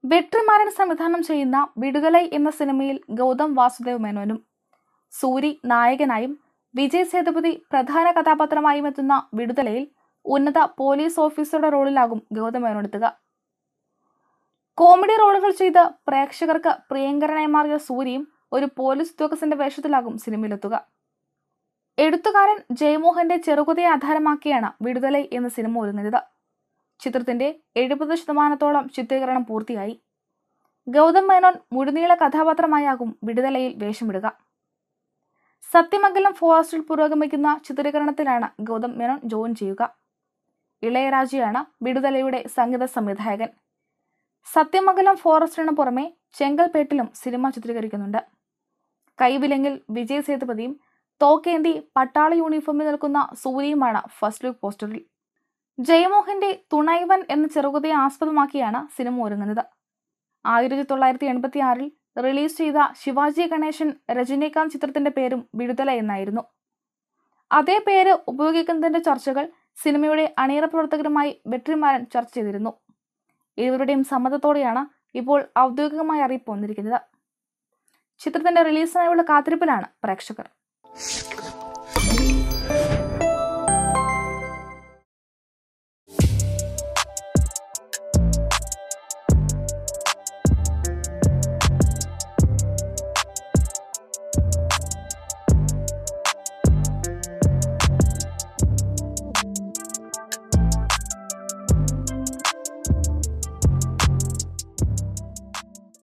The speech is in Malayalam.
വെട്രിമാരൻ സംവിധാനം ചെയ്യുന്ന വിടുതലൈ എന്ന സിനിമയിൽ ഗൗതം വാസുദേവ് മേനോനും സൂരി നായകനായും വിജയ് സേതുപതി പ്രധാന കഥാപാത്രമായും എത്തുന്ന വിടുതലയിൽ ഉന്നത പോലീസ് ഓഫീസറുടെ റോളിലാകും ഗൗതം മേനോൻ എത്തുക കോമഡി റോളുകൾ ചെയ്ത് പ്രേക്ഷകർക്ക് പ്രിയങ്കരനായി മാറിയ സൂര്യയും ഒരു പോലീസ് ഉദ്യോഗസ്ഥന്റെ വേഷത്തിലാകും സിനിമയിലെത്തുക എഴുത്തുകാരൻ ജയമോഹന്റെ ചെറുകഥയെ ആധാരമാക്കിയാണ് വിടുതലൈ എന്ന സിനിമ ഒരുങ്ങുന്നത് ചിത്രത്തിന്റെ എഴുപത് ശതമാനത്തോളം ചിത്രീകരണം പൂർത്തിയായി ഗൗതം മേനോൻ മുഴുനീള കഥാപാത്രമായാകും വിടുതലയിൽ വേഷമിടുക സത്യമംഗലം ഫോറസ്റ്റിൽ പുരോഗമിക്കുന്ന ചിത്രീകരണത്തിലാണ് ഗൗതം മേനോൻ ജോയിൻ ചെയ്യുക ഇളയരാജയാണ് വിടുതലയുടെ സംഗീത സംവിധായകൻ സത്യമംഗലം ഫോറസ്റ്റിന് പുറമെ ചെങ്കൽപ്പേട്ടിലും സിനിമ ചിത്രീകരിക്കുന്നുണ്ട് കൈവിലെങ്കിൽ വിജയ് സേതുപതിയും തോക്കേന്തി പട്ടാള യൂണിഫോമിൽ നിൽക്കുന്ന സൂര്യയുമാണ് ഫസ്റ്റ് ലുക്ക് പോസ്റ്ററിൽ ജയമോഹന്റെ തുണൈവൻ എന്ന ചെറുകഥയെ ആസ്പദമാക്കിയാണ് സിനിമ ഒരുങ്ങുന്നത് ആയിരത്തി തൊള്ളായിരത്തി എൺപത്തി ആറിൽ റിലീസ് ചെയ്ത ശിവാജി ഗണേശൻ രജനീകാന്ത് ചിത്രത്തിന്റെ പേരും വിടുതല എന്നായിരുന്നു അതേ പേര് ഉപയോഗിക്കുന്നതിന്റെ ചർച്ചകൾ സിനിമയുടെ അണിയറ പ്രവർത്തകരുമായി വെട്രിമാരൻ ചർച്ച ചെയ്തിരുന്നു ഇരുവരുടെയും സമ്മതത്തോടെയാണ് ഇപ്പോൾ ഔദ്യോഗികമായ അറിയിപ്പ് വന്നിരിക്കുന്നത് ചിത്രത്തിന്റെ റിലീസിനായുള്ള കാത്തിരിപ്പിലാണ് പ്രേക്ഷകർ